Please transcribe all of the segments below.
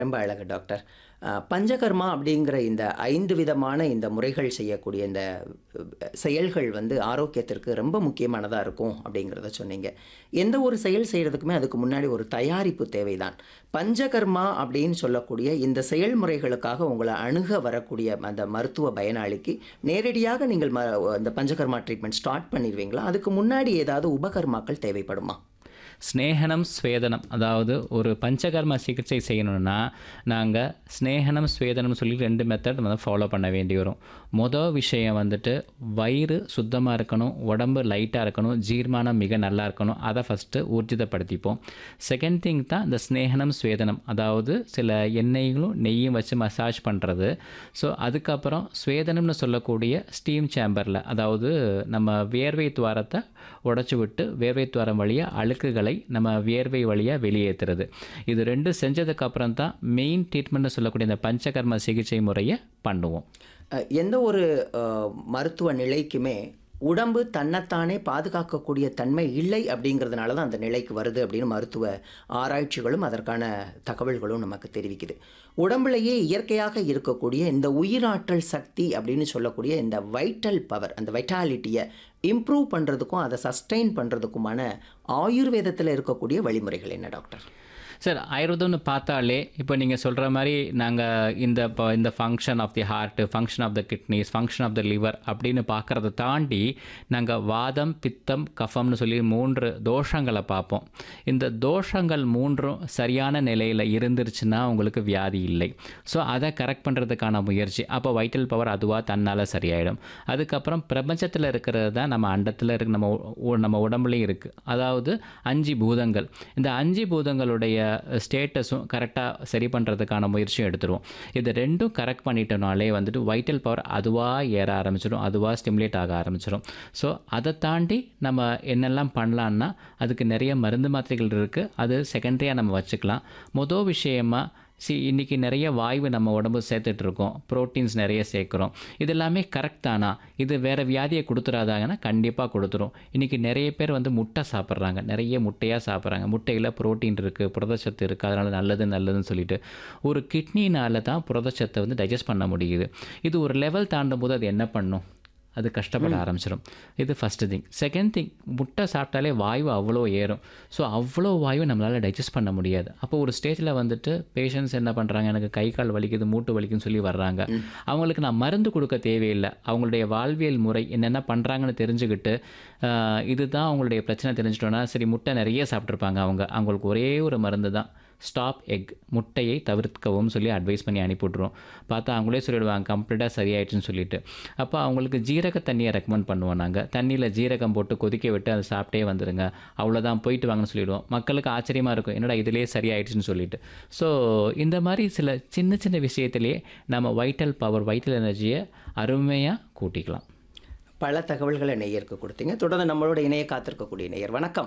ரொம்ப அழகு டாக்டர். அ பஞ்சகர்மா அப்படிங்கிற இந்த 5 விதமான இந்த முறைகள் செய்யக்கூடிய இந்த அ செயல்கள் வந்து ஆரோக்கியத்திற்கு ரொம்ப முக்கியமானதா இருக்கும் அப்படிங்கிறத சொன்னீங்க. எந்த ஒரு செயல் செய்றதுக்குமே அதுக்கு முன்னாடி ஒரு தயாரிப்பு தேவைதான். பஞ்சகர்மா அப்படின்னு சொல்லக்கூடிய இந்த செயல்முறைகளுக்காக உங்கள அணுக வரக்கூடிய அந்த மருத்துவ பயனாளிக்கு நேரடியாக நீங்கள் ம இந்த பஞ்சகர்மா ட்ரீட்மெண்ட் ஸ்டார்ட் பண்ணிருவீங்களா? அதுக்கு முன்னாடி ஏதாவது உபகர்மாக்கள் தேவைப்படுமா? ஸ்நேகனம், ஸ்வேதனம் அதாவது ஒரு பஞ்சகர்ம சிகிச்சை செய்யணும்னா, நாங்க ஸ்நேகனம், ஸ்வேதனம் சொல்லி 2 மெத்தட் வந்து ஃபாலோ பண்ண வேண்டி வரும். மொத விஷயம் வந்துட்டு வயிறு சுத்தமா இருக்கணும், உடம்பு லைட்டா இருக்கணும், ஜீர்மானம் மிக நல்லா இருக்கணும். அத ஃபர்ஸ்ட்டு ஊர்ஜிதப்படுத்திப்போம். செகண்ட் திங் தான் இந்த ஸ்நேகனம், ஸ்வேதனம் அதாவது சில எண்ணெய்களும், நெய்யும் வச்சு மசாஜ் பண்றது. ஸோ அதுக்கப்புறம் ஸ்வேதனம்னு சொல்லக்கூடிய ஸ்டீம் சேம்பர்ல அதாவது நம்ம வியர்வை துவாரத்த உடைச்சு விட்டு வேர்வை துவாரம் வழியா அழுக்குகளை நம்ம வியர்வை வழியா வெளியேத்துறது. இது 2 செஞ்சதுக்கு அப்புறம் தான் மெயின் ட்ரீட்மெண்ட்னு சொல்லக்கூடிய இந்த பஞ்சகர்ம சிகிச்சை முறைய பண்ணுவோம். அ எந்த ஒரு அ மருத்துவ நிலைக்குமே உடம்பு தன்னைத்தானே பாதுகாக்கக்கூடிய தன்மை இல்லை அப்படிங்கிறதுனால தான் அந்த நிலைக்கு வருது அப்படின்னு மருத்துவ ஆராய்ச்சிகளும் அதற்கான தகவல்களும் நமக்கு தெரிவிக்குது. உடம்புலயே இயற்கையாக இருக்கக்கூடிய இந்த உயிராற்றல் சக்தி அப்படின்னு சொல்லக்கூடிய இந்த வைட்டல் பவர் அந்த வைட்டாலிட்டிய இம்ப்ரூவ் பண்றதுக்கும், அத சஸ்டெயின் பண்றதுக்குமான ஆயுர்வேதத்தில இருக்கக்கூடிய வழிமுறைகள் என்ன டாக்டர்? சார் ஆயுர்வேதம்னு பார்த்தாலே இப்போ நீங்க சொல்ற மாரி நாங்க இந்த ப இந்த function of the heart, function of the kidneys, function of the liver அப்படின்னு பார்க்கறத தாண்டி நாங்க வாதம், பித்தம், கஃபம்னு சொல்லி 3 தோஷங்கள பார்ப்போம். இந்த தோஷங்கள் 3ம் சரியான நிலையில இருந்துருச்சுன்னா உங்களுக்கு வியாதி இல்லை. ஸோ அத கரெக்ட் பண்றதுக்கான முயற்சி. அப்போ வைட்டல் பவர் அதுவா தன்னால சரியாயிடும். அதுக்கப்புறம் பிரபஞ்சத்தில இருக்கிறது தான் நம்ம அண்டத்தில இருக்கு நம்ம உ நம்ம உடம்புலயும் இருக்கு. அதாவது 5 பூதங்கள். இந்த 5 பூதங்களுடைய ஸ்டேட்டஸும் கரெக்ட்டா சரி பண்றதுக்கான முயற்சியும் எடுத்துருவோம். இது 2ம் கரெக்ட் பண்ணிட்டோம்னாலே வந்துட்டு வைட்டல் பவர் அதுவா ஏற ஆரம்பிச்சுரும். அதுவா ஸ்டிமுலேட் ஆக ஆரம்பிச்சுரும். ஸோ அத தாண்டி நம்ம என்னெல்லாம் பண்ணலான்னா, அதுக்கு நெறைய மருந்து மாத்திரைகள் இருக்கு. அது செகண்டரியா நம்ம வச்சுக்கலாம். மொத விஷயமா சி இன்னைக்கு நெறைய வாய்வு நம்ம உடம்பு சேர்த்துட்டு இருக்கோம். புரோட்டீன்ஸ் நெறைய சேர்க்கிறோம். இது எல்லாமே கரெக்ட் தானா? இது வேற வியாதிய குடுத்துறாதாங்கன்னா, கண்டிப்பா குடுத்துரும். இன்னைக்கு நெறைய பேர் வந்து முட்டை சாப்பிடுறாங்க. நெறைய முட்டையா சாப்பிடுறாங்க. முட்டையில புரோட்டீன் இருக்கு, புரதச்சத்து இருக்கு. அதனால நல்லது நல்லதுன்னு சொல்லிட்டு. ஒரு கிட்னினால தான் புரதச்சத்த வந்து டைஜஸ்ட் பண்ண முடியுது. இது ஒரு லெவல் தாண்டும்போது அது என்ன பண்ணும்? அது கஷ்டப்பட ஆரம்பிச்சுரும். இது ஃபர்ஸ்ட் திங். செகண்ட் திங் முட்டை சாப்பிட்டாலே வாய்வு அவ்வளோ ஏறும். ஸோ அவ்வளோ வாயுவ நம்மளால டைஜஸ்ட் பண்ண முடியாது. அப்போ ஒரு ஸ்டேஜ்ல வந்துட்டு பேஷண்ட்ஸ் என்ன பண்றாங்க, எனக்கு கை, கால் வலிக்குது, மூட்டு வலிக்குதுன்னு சொல்லி வர்றாங்க. அவங்களுக்கு நான் மருந்து குடுக்க தேவையில்ல. அவங்களுடைய வாழ்வியல் முறை என்னென்ன பண்றாங்கன்னு தெரிஞ்சுக்கிட்டு, அ இதுதான் அவங்களுடைய பிரச்சனை தெரிஞ்சுட்டோம்னா, சரி முட்டை நெறைய சாப்பிட்டுருப்பாங்க அவங்க. அவங்களுக்கு ஒரே ஒரு மருந்து தான். ஸ்டாப் எக் முட்டையை தவிர்க்கவும் சொல்லி அட்வைஸ் பண்ணி அனுப்பி விட்டுருவோம். பார்த்தா அவங்களே சொல்லிடுவாங்க கம்ப்ளீட்டா சரியாயிடுச்சுன்னு சொல்லிட்டு. அப்போ அவங்களுக்கு ஜீரக தண்ணிய ரெக்கமெண்ட் பண்ணுவோம் நாங்க. தண்ணியில ஜீரகம் போட்டு கொதிக்க விட்டு அத சாப்பிட்டே வந்துருங்க. அவ்வளோதான் போயிட்டு வாங்கன்னு சொல்லிடுவோம். மக்களுக்கு ஆச்சரியமா இருக்கும். என்னடா இதிலேயே சரியாயிடுச்சுன்னு சொல்லிட்டு. ஸோ இந்த மாரி சில சின்ன சின்ன விஷயத்திலேயே நம்ம வைட்டல் பவர், வைட்டல் எனர்ஜிய அருமையா கூட்டிக்கலாம். பல தகவல்கள நேயருக்கு குடுத்தீங்க. தொடர்ந்து நம்மளோட இணைய காத்திருக்கக்கூடிய நேயர். வணக்கம்.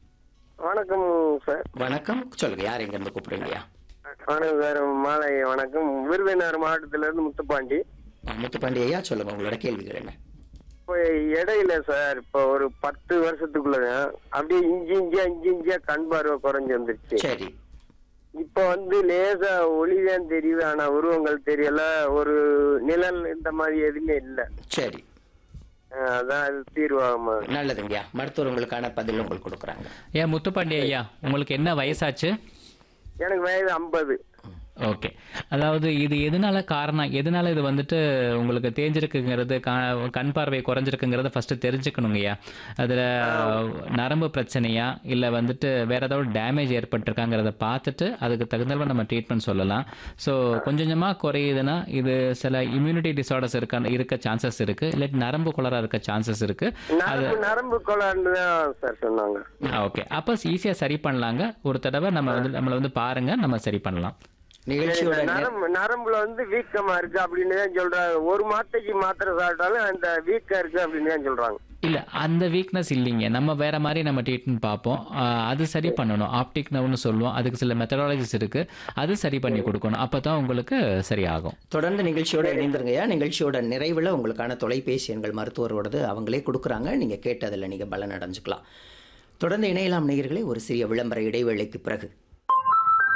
வணக்கம் சார். வணக்கம். சொல்லுங்க. யார் எங்கேருந்து கூப்பிடுறீங்கய்யா? வணக்கம் சார். மாலை வணக்கம். விருதுநகர் மாவட்டத்திலிருந்து முத்துப்பாண்டி. முத்துப்பாண்டி ஐயா சொல்லுங்க. உங்களோட கேள்விகள் என்ன? இப்போ இடையில சார் இப்போ ஒரு 10 வருஷத்துக்குள்ள அப்படியே இஞ்சி இஞ்சியா இஞ்சி இஞ்சியா கண் பார்வை குறைஞ்சு வந்துருச்சு. சரி. இப்போ வந்து லேசா ஒளிதான் தெரியுது. ஆனா உருவங்கள் தெரியல. ஒரு நிழல் இந்த மாதிரி எதுவுமே இல்ல. சரி. அ அதான் அது தீர்வாகுமா? நல்லதுங்கய்யா. மருத்துவர் உங்களுக்கான பதில் உங்களுக்கு குடுக்குறாங்க. ஏன் முத்துப்பாண்டி ஐயா, உங்களுக்கு என்ன வயசாச்சு? எனக்கு வயது 50. ஓகே. அதாவது இது எதனால காரணம் எதனால இது வந்துட்டு உங்களுக்கு தேஞ்சிருக்குங்கிறது, க கண் பார்வை குறைஞ்சிருக்குங்கிறத ஃபர்ஸ்ட்டு தெரிஞ்சுக்கணுங்கய்யா. அதில நரம்பு பிரச்சனையா? இல்ல வந்துட்டு வேற ஏதாவது டேமேஜ் ஏற்பட்டிருக்காங்கிறத பார்த்துட்டு, அதுக்கு தகுந்தாற்ப நம்ம ட்ரீட்மெண்ட் சொல்லலாம். ஸோ கொஞ்சம் கொஞ்சமா குறையுதுன்னா, இது சில இம்யூனிட்டி டிஸார்டர்ஸ் இருக்க இருக்க சான்சஸ் இருக்கு. இல்லாட்டி நரம்பு கோளாறா இருக்க சான்சஸ் இருக்கு. அது நரம்பு நரம்பு கோளாறுன்னு தான் சார் சொன்னாங்க. ஓகே. அப்ப ஈஸியா சரி பண்ணலாங்க. ஒரு தடவ நம்ம வந்து நம்மள வந்து பாருங்க. நம்ம சரி பண்ணலாம். நிகழ்ச்சியோட நே நரம்பு நரம்புல வந்து வீக்கமா இருக்கு அப்படின்னு தான் சொல்றாங்க. ஒரு மாத்தைக்கு மாத்திரை சாப்பிட்டாலும் அந்த வீக்கம் இருக்கு அப்படின்னு தான் சொல்றாங்க. இல்ல அந்த வீக்னஸ் இல்லைங்க. நம்ம வேற மாரி நம்ம ட்ரீட்மெண்ட் பார்ப்போம். அ அது சரி பண்ணணும். ஆப்டிக் நர்வ்னு சொல்லுவோம். அதுக்கு சில மெத்தடாலஜிஸ் இருக்கு. அது சரி பண்ணி குடுக்கணும். அப்பதான் உங்களுக்கு சரியாகும். தொடர்ந்து நிகழ்ச்சியோட இணைந்திருங்கய்யா. நிகழ்ச்சியோட நிறைவுல உங்களுக்கான தொலைபேசி எண்கள் மருத்துவரோடது அவங்களே குடுக்குறாங்க. நீங்க கேட்டு அதில நீங்க பலன் அடைஞ்சுக்கலாம். தொடர்ந்து இணையலாம் நேயர்களே. ஒரு சிறிய விளம்பர இடைவேளைக்கு பிறகு